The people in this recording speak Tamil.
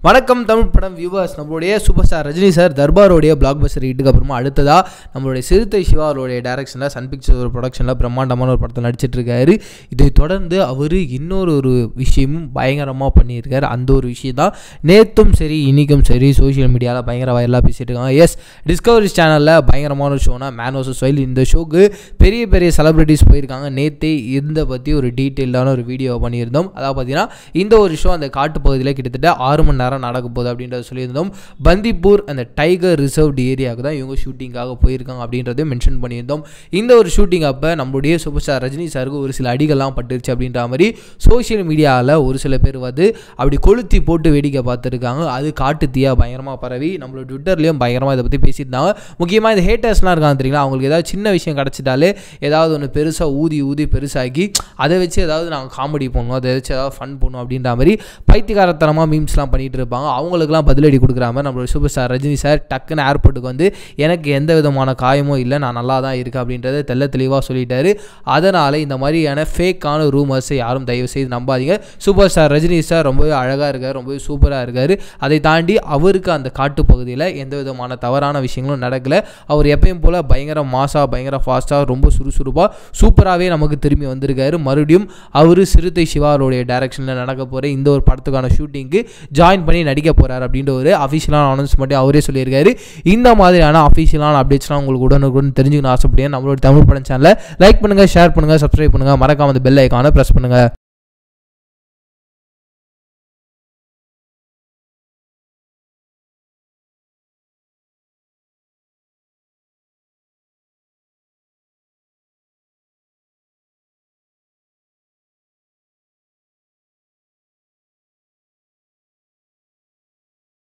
வணக்கம் தமிழ் படம் வியூவர்ஸ் நம்மளுடைய சூப்பர் ஸ்டார் ரஜினி சார் தர்பாரோடைய பிளாக் பஸ்டர் ஹிட்டுக்கு அப்புறமா அடுத்ததா நம்மளுடைய சிறுத்தை சிவா அவருடைய டேரக்ஷனில் சன் பிக்சர்ஸ் ஒரு ப்ரொடக்ஷனில் பிரம்மாண்டமான ஒரு படத்தை நடிச்சிட்டு இருக்காரு இதை தொடர்ந்து அவர் இன்னொரு ஒரு விஷயமும் பயங்கரமாக பண்ணியிருக்காரு அந்த ஒரு விஷயம் தான் நேற்றும் சரி இன்னைக்கும் சரி சோஷியல் மீடியாவில் பயங்கர வைரலாக பேசிட்டு இருக்காங்க எஸ் டிஸ்கவரி சேனலில் பயங்கரமான ஒரு ஷோனா மேன் வர்சஸ் வைல் இந்த ஷோக்கு பெரிய பெரிய செலிபிரிட்டிஸ் போயிருக்காங்க நேற்றே இந்த பற்றி ஒரு டீட்டெயில்டான ஒரு வீடியோ பண்ணியிருந்தோம் அதாவது பார்த்தீங்கன்னா இந்த ஒரு ஷோ அந்த காட்டு பகுதியில் கிட்டத்தட்ட ஆறு மணி நேரம் நடக்க போகுது அப்படின்றத சொல்லியிருந்தோம் பந்திப்பூர் அந்த டைகர் ரிசர்வ்டு ஏரியாவுக்கு தான் இவங்க ஷூட்டிங்காக போயிருக்காங்க அப்படின்றதையும் மென்ஷன் பண்ணியிருந்தோம் இந்த ஒரு ஷூட்டிங் அப்போ நம்மளுடைய சூப்பர் ஸ்டார் ரஜினி சாருக்கு ஒரு சில அடிகள்லாம் பட்டுருச்சு அப்படின்ற மாதிரி சோஷியல் மீடியாவில் ஒரு சில பேர் வந்து அப்படி கொளுத்தி போட்டு வேடிக்கை பார்த்துருக்காங்க அது காட்டு தீயா பயங்கரமாக பரவி நம்மளோட ட்விட்டர்லேயும் பயங்கரமாக இதை பற்றி பேசியிருந்தாங்க முக்கியமாக இந்த ஹேட்டர்ஸ்லாம் இருக்காங்க தெரியுங்களா அவங்களுக்கு ஏதாவது சின்ன விஷயம் கிடச்சிட்டாலே ஏதாவது ஒன்று பெருசாக ஊதி ஊதி பெருசாக்கி அதை வச்சு ஏதாவது நாங்கள் காமெடி பண்ணுவோம் அதை வச்சு ஏதாவது ஃபன் பண்ணுவோம் அப்படின்ற மாதிரி பைத்தியகாரத்தனமாக மீம்ஸ்லாம் பண்ணிகிட்டு இருப்பாங்க அவங்களுக்குலாம் பதிலடி கொடுக்குற மாதிரி நம்மளோட சூப்பர் ஸ்டார் ரஜினி சார் டக்குன்னு ஏர்போர்ட்டுக்கு வந்து எனக்கு எந்த விதமான காயமும் இல்லை நான் நல்லா தான் இருக்கேன் அப்படின்றத தெல்ல தெளிவாக சொல்லிட்டாரு அதனால் இந்த மாதிரியான ஃபேக்கான ரூமர்ஸை யாரும் தயவு செய்து நம்பாதீங்க சூப்பர் ஸ்டார் ரஜினி சார் ரொம்பவே அழகாக இருக்கார் ரொம்பவே சூப்பராக இருக்கார் அதை தாண்டி அவருக்கு அந்த காட்டு பகுதியில் எந்த விதமான தவறான விஷயங்களும் நடக்கலை அவர் எப்பயும் போல் பயங்கர மாசாக பயங்கர ஃபாஸ்ட்டாக ரொம்ப சுறுசுறுப்பாக சூப்பராகவே நமக்கு திரும்பி வந்திருக்காரு மறுபடியும் அவர் சிறுத்தை சிவாரோடைய டைரக்ஷனில் நடக்க போகிற இந்த ஒரு படத்துக்கான ஷூட்டிங்க்கு ஜாயின் பண்ணி நடிக்க போகிறார் அப்படின்ற ஒரு அஃபிஷியலான அனௌன்ஸ்மெண்ட்டை அவரே சொல்லியிருக்காரு இந்த மாதிரியான அஃபிஷியலான அப்டேட்ஸ்லாம் உங்களுக்கு உடனுக்குடன் தெரிஞ்சுக்கணும் ஆசைப்பட்டேன் நம்மளோட தமிழ் படம் சேனலை லைக் பண்ணுங்கள் ஷேர் பண்ணுங்கள் சப்ஸ்கிரைப் பண்ணுங்கள் மறக்காம அந்த பெல் ஐக்கானை ப்ரெஸ் பண்ணுங்கள்